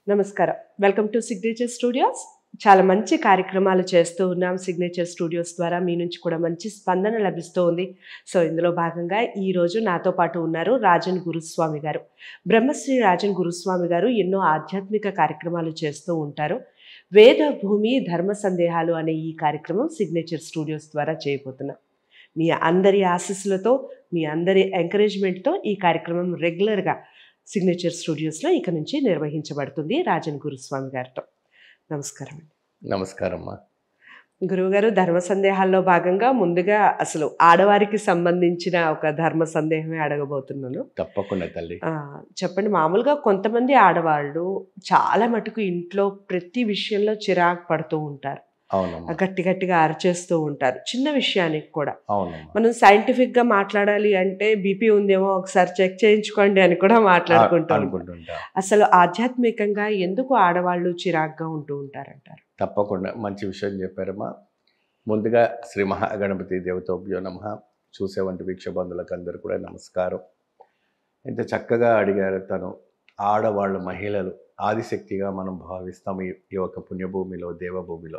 నమస్కారం welcome to signature studios చాలా మంచి కార్యక్రమాలు చేస్తూ ఉన్నాం సిగ్నేచర్ స్టూడియోస్ ద్వారా మీ నుంచి కూడా మంచి స్పందన లభిస్తూ ఉంది సో ఇందులో భాగంగా ఈ రోజు నాతో పాటు ఉన్నారు రాజన్ గురుస్వామి గారు బ్రహ్మశ్రీ రాజన్ గురుస్వామి గారు ఎన్నో ఆధ్యాత్మిక కార్యక్రమాలు చేస్తూ ఉంటారు వేద భూమి ధర్మ సందేహాలు అనే ఈ కార్యక్రమం సిగ్నేచర్ స్టూడియోస్ ద్వారా చేయబోతున్నాం మీ అందరి ఆశీస్సులతో మీ అందరి ఎంకరేజ్మెంట్తో ఈ కార్యక్రమం రెగ్యులర్గా సిగ్నేచర్ స్టూడియోస్లో ఇక నుంచి నిర్వహించబడుతుంది రాజన్ గురుస్వామి గారితో నమస్కారం అండి నమస్కారమ్మా గురువుగారు ధర్మ సందేహాల్లో భాగంగా ముందుగా అసలు ఆడవారికి సంబంధించిన ఒక ధర్మ సందేహమే అడగబోతున్నాను తప్పకుండా తల్లి ఆ, చెప్పండి మామూలుగా కొంతమంది ఆడవాళ్ళు చాలా మటుకు ఇంట్లో ప్రతి విషయంలో చిరాకు పడుతూ ఉంటారు అవునమ్మా గట్టి గట్టిగా అరిచేస్తూ ఉంటారు చిన్న విషయానికి కూడా అవునమ్మా మనం సైంటిఫిక్ గా మాట్లాడాలి అంటే బీపీ ఉందేమో ఒకసారి చెక్ చేయించుకోండి అని కూడా మాట్లాడుకుంటూ ఉంటాం. అనుకుంటుంటా అసలు ఆధ్యాత్మికంగా ఎందుకు ఆడవాళ్ళు చిరాగ్గా ఉంటూ ఉంటారంటారు తప్పకుండా మంచి విషయం చెప్పారమ్మా ముందుగా శ్రీ మహాగణపతి దేవతోభ్యో నమ చూసే వంటి వీక్ష బంధువులకు అందరూ కూడా నమస్కారం ఎంత చక్కగా అడిగారు తను ఆడవాళ్ళు మహిళలు ఆదిశక్తిగా మనం భావిస్తాం ఈ ఈ యొక్క పుణ్యభూమిలో దేవభూమిలో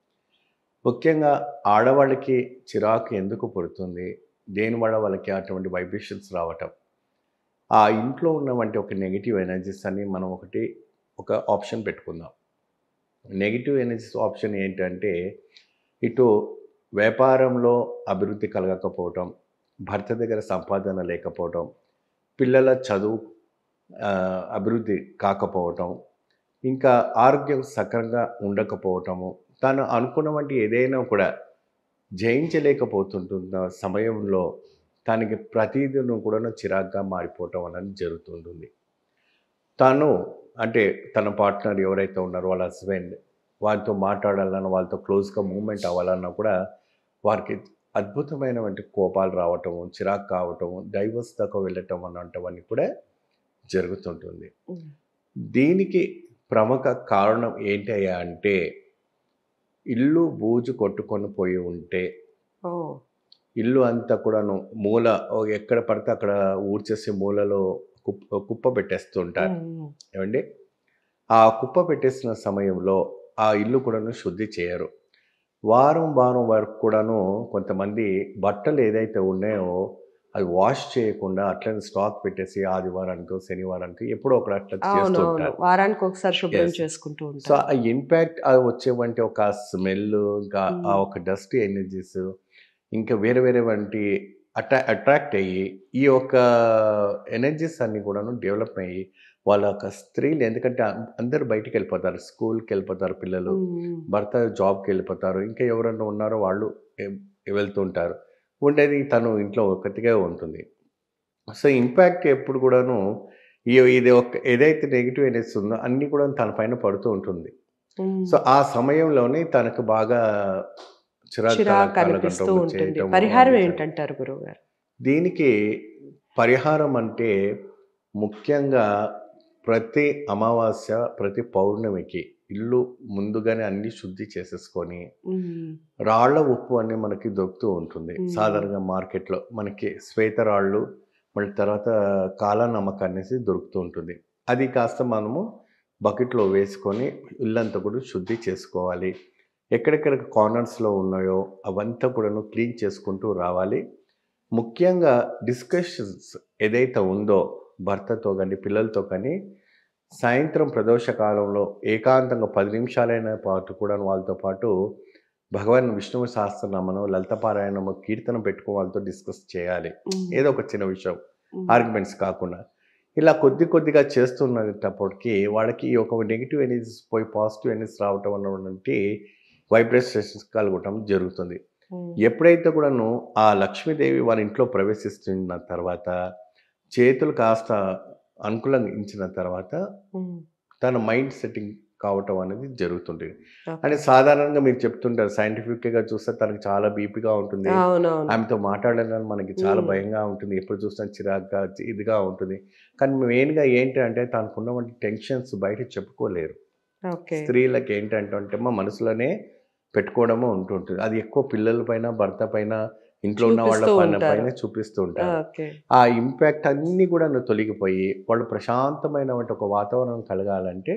ముఖ్యంగా ఆడవాళ్ళకి చిరాకు ఎందుకు పుడుతుంది దేనివల్ల వాళ్ళకి అటువంటి వైబ్రేషన్స్ రావటం ఆ ఇంట్లో ఉన్నవంటి ఒక నెగిటివ్ ఎనర్జీస్ అని మనం ఒకటి ఒక ఆప్షన్ పెట్టుకుందాం నెగిటివ్ ఎనర్జీస్ ఆప్షన్ ఏంటంటే ఇటు వ్యాపారంలో అభివృద్ధి కలగకపోవటం భర్త దగ్గర సంపాదన లేకపోవటం పిల్లల చదువు ఆ, అభివృద్ధి కాకపోవటం ఇంకా ఆరోగ్యం సక్రంగా ఉండకపోవటము తను అనుకున్న వంటి ఏదైనా కూడా జయించలేకపోతుంటున్న సమయంలో తనకి ప్రతిదినం కూడా చిరాగ్గా మారిపోవటం అనేది జరుగుతుంటుంది తను అంటే తన పార్ట్నర్ ఎవరైతే ఉన్నారో వాళ్ళ హస్బెండ్ వాళ్ళతో మాట్లాడాలన్నా వాళ్ళతో క్లోజ్గా మూమెంట్ అవ్వాలన్నా కూడా వారికి అద్భుతమైనటువంటి కోపాలు రావటము చిరాకు కావటము డైవర్స్ దాకా వెళ్ళటం అన్నటువంటివన్నీ కూడా జరుగుతుంటుంది దీనికి ప్రముఖ కారణం ఏంటయ్యా అంటే ఇల్లు బూజు కొట్టుకొని పోయి ఉంటే ఓ ఇల్లు అంతా కూడాను మూల ఓ ఎక్కడ పడితే అక్కడ ఊడ్చేసి మూలలో కుప్ప కుప్ప పెట్టేస్తుంటారు ఉమ్, ఏమండి ఆ కుప్ప పెట్టేసిన సమయంలో ఆ ఇల్లు కూడాను శుద్ధి చేయరు వారం వారం వరకు కూడాను కొంతమంది బట్టలు ఏదైతే ఉన్నాయో అది వాష్ చేయకుండా అట్లనే స్టాక్ పెట్టేసి ఆదివారానికి శనివారానికి ఎప్పుడో ఒకటి అట్లా అవును అవును చేస్తుంటారు వారానికి ఒకసారి శుభ్రం Yes. చేసుకుంటూ సో ఉంటారు ఆ ఇంపాక్ట్ అది వచ్చేవంటి ఒక స్మెల్ ఇంకా ఆ Mm. ఒక డస్ట్ ఎనర్జీస్ ఇంకా వేరే వేరే వంటి అట్రా అట్రాక్ట్ అయ్యి ఈ యొక్క ఎనర్జీస్ అన్ని కూడాను డెవలప్ అయ్యి వాళ్ళ యొక్క స్త్రీలు ఎందుకంటే అం- అందరూ బయటికి వెళ్ళిపోతారు స్కూల్కి వెళ్ళిపోతారు పిల్లలు ఉమ్, భర్త జాబ్కి వెళ్ళిపోతారు ఇంకా ఎవరైనా ఉన్నారో వాళ్ళు ఎ- వెళ్తుంటారు ఉండేది తను ఇంట్లో ఒకటిగా ఉంటుంది సో ఇంపాక్ట్ ఎప్పుడు కూడాను ఈ ఇది ఒక ఏదైతే నెగిటివ్ ఎనర్జీ ఉందో అన్నీ కూడా తన పైన పడుతూ ఉంటుంది ఉమ్. సో ఆ సమయంలోనే తనకు బాగా చిరాకు చిరాకు కల- అనిపిస్తూ కలగటము, ఉంటుంది చేయటము పరిహారం అనేది ఏంటంటారు గురువు గారు దీనికి పరిహారం అంటే ముఖ్యంగా ప్రతి అమావాస్య ప్రతి పౌర్ణమికి ఇల్లు ముందుగానే అన్ని శుద్ధి చేసేసుకొని రాళ్ల ఉప్పు అని మనకి దొరుకుతూ ఉంటుంది మ్మ్. సాధారణంగా మార్కెట్లో మనకి శ్వేత రాళ్ళు మళ్ళీ తర్వాత కాలా నమ్మక అనేసి దొరుకుతూ ఉంటుంది అది కాస్త మనము బకెట్లో వేసుకొని ఇల్లంతా కూడా శుద్ధి చేసుకోవాలి ఎక్కడెక్కడ కార్నర్స్లో ఉన్నాయో అవంతా కూడాను క్లీన్ చేసుకుంటూ రావాలి ముఖ్యంగా డిస్కషన్స్ ఏదైతే ఉందో భర్తతో కానీ పిల్లలతో కానీ సాయంత్రం ప్రదోష కాలంలో ఏకాంతంగా పది నిమిషాలైన పాటు కూడా వాళ్ళతో పాటు భగవాన్ విష్ణువు సహస్రనామను లలితపారాయణము కీర్తన పెట్టుకో వాళ్ళతో డిస్కస్ చేయాలి ఉమ్, ఏదో ఒక చిన్న విషయం ఉమ్, ఆర్గ్యుమెంట్స్ కాకుండా ఇలా కొద్ది కొద్దిగా చేస్తున్నప్పటికీ వాళ్ళకి ఈ ఒక నెగిటివ్ ఎనర్జీస్ పోయి పాజిటివ్ ఎనర్జీస్ రావటం అన్నటువంటి వైబ్రేషన్స్ కలగటం జరుగుతుంది ఉమ్, ఎప్పుడైతే కూడాను ఆ లక్ష్మీదేవి వారి ఇంట్లో ప్రవేశిస్తున్న తర్వాత చేతులు కాస్త అనుకూలంగా తర్వాత ఉమ్, తన మైండ్ సెట్టింగ్ కావటం అనేది జరుగుతుంది ఓకే. అని సాధారణంగా మీరు చెప్తుంటారు సైంటిఫిక్గా చూస్తే తనకి చాలా బీపీగా ఉంటుంది అవునవును ఆమెతో మాట్లాడాలని మనకి చాలా మ్మ్. భయంగా ఉంటుంది ఎప్పుడు చూసినా చిరాగ్గా ఇదిగా ఉంటుంది కానీ మెయిన్గా ఏంటి అంటే తనకున్నటువంటి టెన్షన్స్ బయట చెప్పుకోలేరు ఓకే స్త్రీలకు ఏంటంటే అంటే మా మనసులోనే పెట్టుకోవడము ఉంటుంటుంది అది ఎక్కువ పిల్లల పైన భర్త పైన ఇంట్లో ఉన్న వాళ్ళ చూపిస్తూ పైన ఉంటారు. పైన చూపిస్తూ ఉంటారు ఓకే ఆ ఇంపాక్ట్ అన్నీ కూడా తొలగిపోయి వాళ్ళు ప్రశాంతమైన ఒక వాతావరణం కలగాలంటే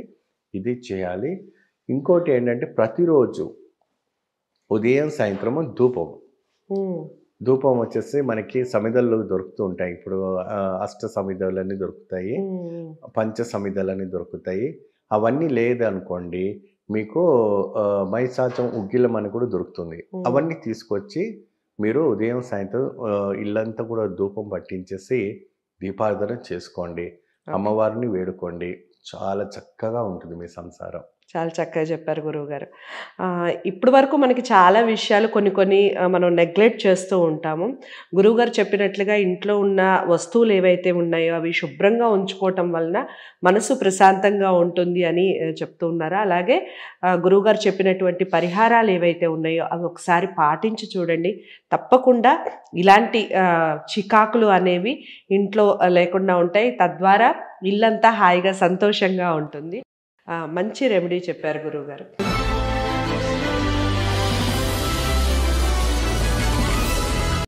ఇది చేయాలి ఇంకోటి ఏంటంటే ప్రతిరోజు ఉదయం సాయంత్రము ధూపం ఉమ్, ధూపం వచ్చేసి మనకి సమిదలు దొరుకుతూ ఉంటాయి ఇప్పుడు ఆ, అష్ట సమిదలన్నీ దొరుకుతాయి ఉమ్, పంచ సమిదలని దొరుకుతాయి అవన్నీ లేదనుకోండి మీకు ఆ, మైసాచం ఉగ్గిలం అని కూడా దొరుకుతుంది ఉమ్. అవన్నీ తీసుకొచ్చి మీరు ఉదయం సాయంత్రం ఆ, ఇల్లంతా కూడా ధూపం పట్టించేసి దీపారాధన చేసుకోండి అమ్మవారిని వేడుకోండి చాలా చక్కగా ఉంటుంది మీ సంసారం చాలా చక్కగా చెప్పారు గురువు గారు ఇప్పటి వరకు మనకి చాలా విషయాలు కొన్ని కొన్ని ఆ, మనం నెగ్లెక్ట్ చేస్తూ ఉంటాము గురువుగారు చెప్పినట్లుగా ఇంట్లో ఉన్న వస్తువులు ఏవైతే ఉన్నాయో అవి శుభ్రంగా ఉంచుకోవటం వలన మనసు ప్రశాంతంగా ఉంటుంది అని ఆ, చెప్తూ ఉన్నారు అలాగే ఆ, గురువుగారు చెప్పినటువంటి పరిహారాలు ఏవైతే ఉన్నాయో అవి ఒకసారి పాటించి చూడండి తప్పకుండా ఇలాంటి ఆ, చికాకులు అనేవి ఇంట్లో ఆ, లేకుండా ఉంటాయి తద్వారా ఇల్లంతా హాయిగా సంతోషంగా ఉంటుంది ఆ, మంచి రెమెడీ చెప్పారు గురువుగారు